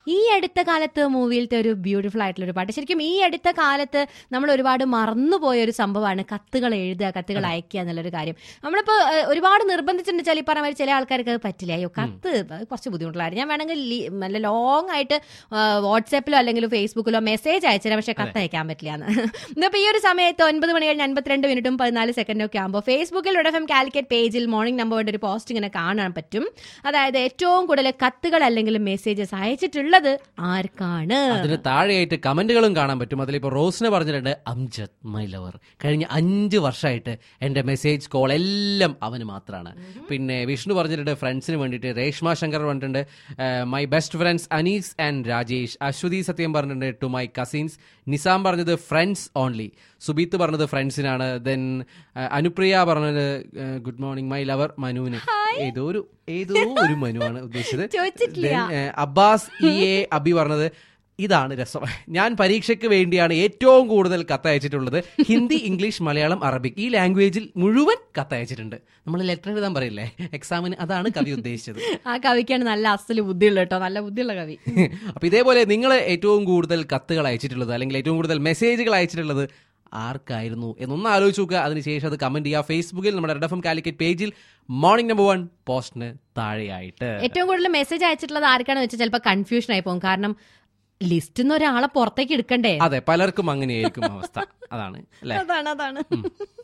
ഈ അടുത്ത കാലത്ത് മൂവിയിലത്തെ ഒരു ബ്യൂട്ടിഫുൾ ആയിട്ടുള്ള ഒരു പാട്ട് ശരിക്കും ഈ അടുത്ത കാലത്ത് നമ്മൾ ഒരുപാട് മറന്നുപോയ ഒരു സംഭവമാണ് കത്തുകൾ എഴുതുക കത്തുകൾ അയക്കുക എന്നുള്ളൊരു കാര്യം നമ്മളിപ്പോ ഏഹ്, ഒരുപാട് നിർബന്ധിച്ചിട്ടുണ്ട് ചില ഈ പറഞ്ഞ മാതിരി ചില ആൾക്കാർക്ക് അത് പറ്റില്ല അയ്യോ കത്ത് അത് കുറച്ച് ബുദ്ധിമുട്ടുള്ളതാണ് ഞാൻ വേണമെങ്കിൽ ലി- നല്ല ലോങ് ആയിട്ട് വാട്സാപ്പിലോ അല്ലെങ്കിൽ ഫേസ്ബുക്കിലോ മെസ്സേജ് അയച്ചുതരാം പക്ഷെ കത്ത് അയക്കാൻ പറ്റില്ല എന്ന് ഇന്നിപ്പോ ഈ ഒരു സമയത്ത് ഒൻപത് മണി കഴിഞ്ഞ് അൻപത്തിരണ്ട് മിനിറ്റും പതിനാല് സെക്കൻഡും ഒക്കെ ആകുമ്പോൾ ഫേസ്ബുക്കിൽ എഫ് എം കാലിക്കറ്റ് പേജിൽ മോർണിംഗ് നമ്പറിന്റെ ഒരു പോസ്റ്റ് ഇങ്ങനെ കാണാൻ പറ്റും അതായത് ഏറ്റവും കൂടുതൽ കത്തുകൾ അല്ലെങ്കിൽ മെസ്സേജസ് അയച്ചിട്ടുള്ളത് ആർക്കാണ് അതിന് താഴെയായിട്ട് കമന്റുകളും കാണാൻ പറ്റും അതിലിപ്പോ റോസിന് പറഞ്ഞിട്ടുണ്ട് അംജദ് മൈ ലവർ കഴിഞ്ഞ അഞ്ച് വർഷമായിട്ട് എന്റെ മെസ്സേജ് കോൾ എല്ലാം അവന് മാത്രമാണ് പിന്നെ വിഷ്ണു പറഞ്ഞിട്ടുണ്ട് ഫ്രണ്ട്സിന് വേണ്ടിയിട്ട് രേഷ്മ ശങ്കർ പറഞ്ഞിട്ടുണ്ട് my best friends Anees and Rajesh Aswathy സത്യം പറഞ്ഞിട്ടുണ്ട് ടു മൈ കസിൻസ് നിസാം പറഞ്ഞത് ഫ്രണ്ട്സ് ഓൺലി സുബീത്ത് പറഞ്ഞത് ഫ്രണ്ട്സിനാണ് ദെൻ അനുപ്രിയ പറഞ്ഞത് ഗുഡ് മോർണിംഗ് മൈ ലവർ മനുവിന് ഏതോ ഒരു ഏതോ ഒരു മനുവാണ് ഉദ്ദേശിച്ചത് ചോദിച്ചിട്ടില്ല. Then, ഏഹ്, അബ്ബാസ് ഇ എ അബി പറഞ്ഞത് ഇതാണ് രസം ഞാൻ പരീക്ഷയ്ക്ക് വേണ്ടിയാണ് ഏറ്റവും കൂടുതൽ കത്തയച്ചിട്ടുള്ളത് ഹിന്ദി ഇംഗ്ലീഷ് മലയാളം അറബിക് ഈ ലാംഗ്വേജിൽ മുഴുവൻ കത്തയച്ചിട്ടുണ്ട് നമ്മൾ ലെറ്റർ എഴുതാൻ പറയില്ലേ എക്സാമിന് അതാണ് കവി ഉദ്ദേശിച്ചത് ആ കവിക്കാണ് നല്ല അസല് ബുദ്ധിയുള്ള കേട്ടോ നല്ല ബുദ്ധിയുള്ള കവി അപ്പൊ ഇതേപോലെ നിങ്ങൾ ഏറ്റവും കൂടുതൽ കത്തുകൾ അയച്ചിട്ടുള്ളത് അല്ലെങ്കിൽ ഏറ്റവും കൂടുതൽ മെസ്സേജുകൾ അയച്ചിട്ടുള്ളത് ആർക്കായിരുന്നു എന്നൊന്ന് ആലോചിച്ച് നോക്കുക അതിനുശേഷം അത് കമന്റ് ചെയ്യുക ഫേസ്ബുക്കിൽ നമ്മുടെ റെഡ് എഫ് എം കാലിക്കറ്റ് പേജിൽ മോർണിംഗ് നമ്പർ വൺ പോസ്റ്റിന് താഴെയായിട്ട് ഏറ്റവും കൂടുതൽ മെസ്സേജ് അയച്ചിട്ടുള്ളത് ആർക്കാണെന്ന് വെച്ചാൽ ചിലപ്പോൾ കൺഫ്യൂഷൻ ആയി പോകും കാരണം ലിസ്റ്റിൽ നിന്ന് ഒരാളെ പുറത്തേക്ക് എടുക്കണ്ടേ അതെ പലർക്കും അങ്ങനെയായിരിക്കും അവസ്ഥ അതാണ് അല്ലെ അതാണ് അതാണ്